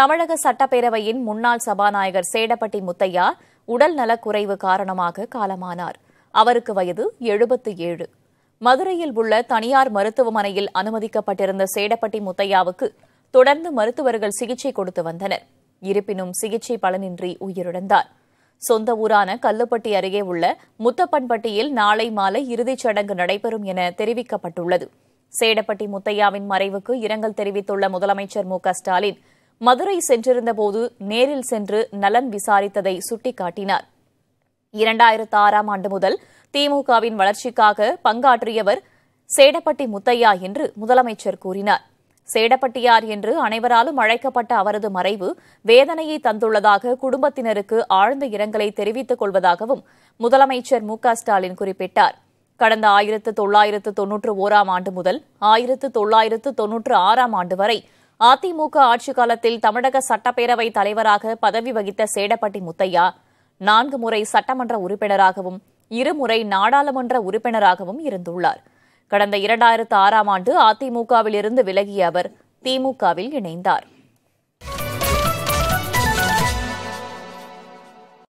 தமிழக சட்டப்பேரவையின் முன்னாள் சபாநாயகர் சேடப்பட்டி முத்தையா உடல் நலக்குறைவு காரணமாக காலமானார் அவருக்கு வயது எழுபத்து ஏழு மதுரையில் உள்ள தனியார் மருத்துவமனையில் அனுமதிக்கப்பட்டிருந்த சேடப்பட்டி முத்தையாவுக்கு தொடர்ந்து மருத்துவர்கள் சிகிச்சை கொடுத்து வந்தனர் இருப்பினும் சிகிச்சை பலனின்றி உயிரிழந்தார் சொந்த ஊரான கல்லுப்பட்டி அருகே உள்ள முத்தப்பன்பட்டியில் நாளை மாலை இறுதிச் சடங்கு நடைபெறும் என தெரிவிக்கப்பட்டுள்ளது சேடப்பட்டி முத்தையாவின் மறைவுக்கு இரங்கல் தெரிவித்துள்ள முதலமைச்சர் மு க ஸ்டாலின் மதுரை சென்றிருந்தபோது நேரில் சென்று நலன் விசாரித்ததை சுட்டிக்காட்டினார் இரண்டாயிரத்து ஆறாம் ஆண்டு முதல் திமுகவின் வளர்ச்சிக்காக பங்காற்றியவர் சேடப்பட்டி முத்தையா என்று முதலமைச்சர் கூறினார் சேடப்பட்டியார் என்று அனைவராலும் அழைக்கப்பட்ட அவரது மறைவு வேதனையை தந்துள்ளதாக குடும்பத்தினருக்கு ஆழ்ந்த இரங்கலை தெரிவித்துக் கொள்வதாகவும் முதலமைச்சர் மு க ஸ்டாலின் குறிப்பிட்டார் கடந்த ஆயிரத்து தொள்ளாயிரத்து தொன்னூற்று ஓராம் ஆண்டு முதல் ஆயிரத்து தொள்ளாயிரத்து தொன்னூற்று ஆறாம் ஆண்டு வரை அதிமுக ஆட்சிக் காலத்தில் தமிழக சட்டப்பேரவை தலைவராக பதவி வகித்த சேடப்பட்டி முத்தையா நான்கு முறை சட்டமன்ற உறுப்பினராகவும் இருமுறை நாடாளுமன்ற உறுப்பினராகவும் இருந்துள்ளார் கடந்த இரண்டாயிரத்து ஆறாம் ஆண்டு அதிமுகவில் இருந்து விலகிய அவர் திமுகவில் இணைந்தார்